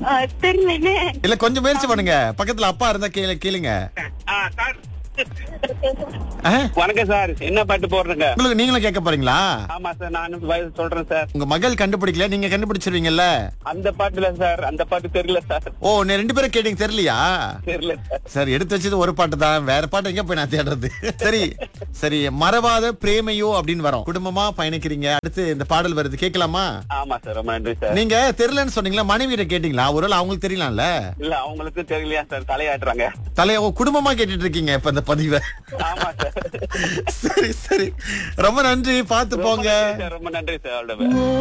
ஆ, தெரியலனே இல்ல கொஞ்சம் முயற்சி பண்ணுங்க பக்கத்துல அப்பா இருந்தா கேளு கேளுங்க ஆ, சார் ஆ? வணக்கம் சார் என்ன பாட்டு போடுறீங்க உங்களுக்கு நீங்களும் கேட்க போறீங்களா ஆமா சார் நானும் வயசு சொல்றேன் சார் உங்க மகள் கண்டுபிடிக்கல நீங்க கண்டுபிடிச்சிருவீங்கல்ல அந்த பாட்டுல சார் அந்த பாட்டு தெரியல சார் ஓ நீ ரெண்டு பேரும் கேட்டீங்க தெரியலையா தெரியல சார் சரி எடுத்து வச்சது ஒரு பாட்டு தான் வேற பாட்டு எங்க போய் நான் தேடுறது சரி சரி மறவாத பிரேமையோ அப்படின்னு வரோம் குடும்பமா பயணிக்கிறீங்க அடுத்து இந்த பாடல் வருது கேட்கலாமா ஆமா சார் ரொம்ப நன்றி சார் நீங்க தெரியலன்னு சொன்னீங்களா மனைவியிட்ட கேட்டீங்களா ஒருவேளை அவங்களுக்கு தெரியலாம்ல இல்ல அவங்களுக்கு தெரியலையா சார் தலையாட்டுறாங்க தலைய ஓ, குடும்பமா கேட்டுட்டு இருக்கீங்க இப்ப இந்த பதிவை ஆமா சார் சரி சரி ரொம்ப நன்றி பார்த்து போங்க ரொம்ப நன்றி சார் ரொம்ப நன்றி சார்